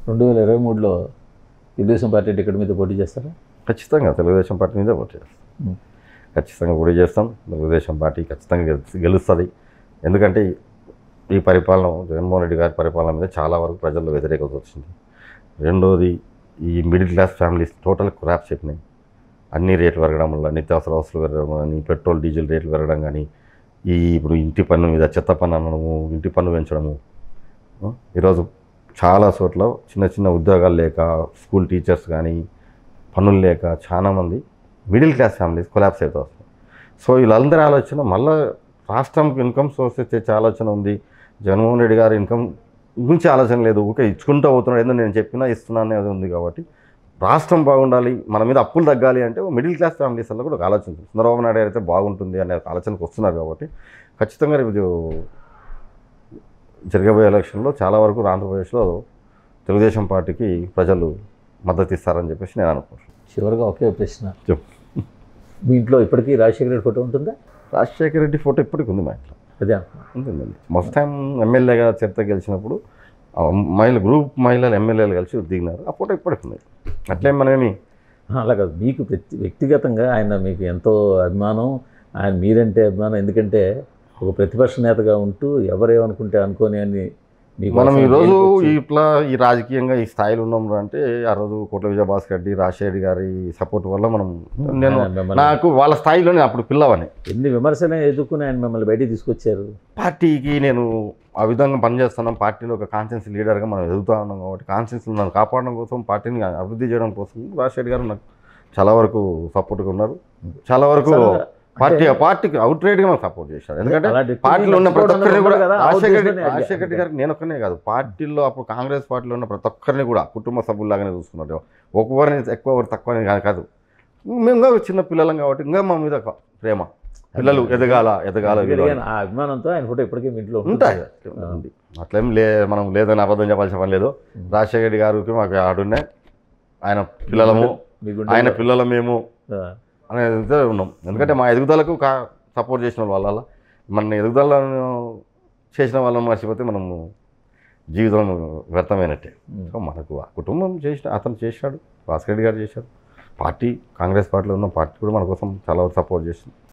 రెండు వేల ఇరవై మూడులో తెలుగుదేశం పార్టీ టికెట్ మీద పోటీ చేస్తారా ఖచ్చితంగా తెలుగుదేశం పార్టీ మీదే ఓటు చేస్తాం ఉం. ఖచ్చితంగా పోటీ చేస్తాం తెలుగుదేశం పార్టీ ఖచ్చితంగా గెలు- గెలుస్తుంది ఎందుకంటే ఈ పరిపాలన జగన్మోహన్ రెడ్డి గారి పరిపాలన మీద చాలా వరకు ప్రజల్లో వ్యతిరేకత వచ్చింది రెండోది ఈ middle class families total crop చెప్పినాయి అన్ని రేట్లు పెరగడం వల్ల నిత్యావసర వస్తువులు పెరగడం కానీ పెట్రోల్ డీజిల్ రేట్లు పెరగడం కానీ ఈ ఇప్పుడు ఇంటి పన్ను మీద చెత్త పన్ను అనడము ఇంటి పన్ను పెంచడము ఆ, ఈరోజు చాలా చోట్ల చిన్న చిన్న ఉద్యోగాలు లేక స్కూల్ టీచర్స్ కానీ పనులు లేక చాలామంది మిడిల్ క్లాస్ ఫ్యామిలీస్ కొలాప్స్ అవుతూ వస్తుంది సో వీళ్ళందరి ఆలోచన మళ్ళీ రాష్ట్రంకి ఇన్కమ్ సోర్సెస్ తెచ్చే ఆలోచన ఉంది జగన్మోహన్ రెడ్డి గారి ఇన్కమ్ గురించి ఆలోచన లేదు ఊకే ఇచ్చుకుంటూ పోతున్నాడు ఏదో నేను చెప్పినా ఇస్తున్నా అనేది ఉంది కాబట్టి రాష్ట్రం బాగుండాలి మన మీద అప్పులు తగ్గాలి అంటే మిడిల్ క్లాస్ ఫ్యామిలీస్ వల్ల కూడా ఒక ఆలోచన ఉంది. చంద్రబాబు నాయుడు అయితే బాగుంటుంది అనే ఒక ఆలోచనకు వస్తున్నారు కాబట్టి ఖచ్చితంగా రేపు ఇది జరగబోయే ఎలక్షన్లో చాలా వరకు ఆంధ్రప్రదేశ్లో తెలుగుదేశం పార్టీకి ప్రజలు మద్దతు ఇస్తారని చెప్పేసి నేను అనుకుంటున్నాను చివరిగా ఒకే ప్రశ్న చెప్పు. మీ ఇంట్లో ఇప్పటికీ రాజశేఖర రెడ్డి ఫోటో ఉంటుందా రాజశేఖర రెడ్డి ఫోటో ఇప్పటికి ఉంది మా ఇంట్లో అదే అంటున్నా. ఉంటుందండి ఫస్ట్ టైం ఎమ్మెల్యేగా చరిత్ర గెలిచినప్పుడు ఆ మహిళ గ్రూప్ మహిళలు ఎమ్మెల్యేలు కలిసి దిగినారు ఆ ఫోటో ఇప్పటికి ఉంది అట్లే మనమేమి అలా కాదు మీకు ప్రతి వ్యక్తిగతంగా ఆయన మీకు ఎంతో అభిమానం ఆయన మీరంటే అభిమానం ఎందుకంటే ఒక ప్రతిపక్ష నేతగా ఉంటూ ఎవరేమనుకుంటే అనుకోని అని మీకు మనం అసలు ఈరోజు జైలుకి వచ్చి- ఇట్లా ఈ రాజకీయంగా ఈ స్థాయిలో ఉన్నాం అంటే ఆ రోజు కోట్ల విజయభాస్కర్ రెడ్డి రాజశేఖర్ గారి సపోర్ట్ వల్ల మనం నేను ఆయన మిమ్మల్ని నాకు వాళ్ళ స్థాయిలో నేను అప్పుడు పిల్లవని ఎన్ని విమర్శలు ఎదుర్కొని ఆయన మిమ్మల్ని బయటికి తీసుకొచ్చారు పార్టీకి నేను ఆ విధంగా పనిచేస్తున్నాం పార్టీలో ఒక కాన్షియన్స్ లీడర్గా మనం ఎదుగుతా ఉన్నాం కాబట్టి కాన్షియన్స్ నన్ను కాపాడడం కోసం పార్టీని అభివృద్ధి చేయడం కోసం రాజశేఖర్ గారు నాకు చాలా వరకు సపోర్ట్గా ఉన్నారు చాలా వరకు చాలా పార్టీ అంటే- పార్టీకి అవుట్ రైట్గా మనకు సపోర్ట్ చేశారు ఎందుకంటే అలాంటి పార్టీలో ఉన్న ప్రతి నచ్చుకోవడం ఒక్కరిని కూడా ఉండదు కదా, రాజశేఖర్ రెడ్డి అవుట్ చేసుకొని రాజశేఖర్ రెడ్డి గారికి నేను ఒక్కనే కాదు పార్టీలో అప్పుడు కాంగ్రెస్ పార్టీలో ఉన్న ప్రతి ఒక్కరిని కూడా కుటుంబ సభ్యుల్లాగానే చూసుకున్నారు ఒక్కొక్కరిని ఎక్కువ ఒకరు తక్కువ అని కాదు- కాదు మేము ఇంకా చిన్న పిల్లలం కాబట్టి ఇంకా మా మీద ఒక ప్రేమ పిల్లలు ఎదగాల ఎదగాల వీళ్ళు అని. అందుకని ఆ అభిమానంతో ఆయన ఫోటో ఇప్పటికీ మీ ఇంట్లో ఉంటుంది. ఉంటాయి ఉంది. అట్లేం లే మనం లేదని అబద్ధం చెప్పాల్సిన పని లేదు రాజశేఖర రెడ్డి గారికి మాకు ఆడున్నాయి ఆయన పిల్లలము మీ గుండెల్లో- ఆయన పిల్లల మేము ఆ, అనేది ఉన్నాం ఎందుకంటే మా ఎదుగుదలకు కా సపోర్ట్ చేసిన వాళ్ళ మన ఎదుగుదలను చేసిన వాళ్ళని మర్చిపోతే మనము జీవితం వ్యర్థమైనట్టే ఉమ్. సో మనకు ఆ కుటుంబం చేసిన అతను చేశాడు భాస్కర్ రెడ్డి గారు చేశాడు పార్టీ కాంగ్రెస్ పార్టీలో ఉన్న పార్టీ కూడా మన కోసం చాలా వరకు సపోర్ట్ చేసింది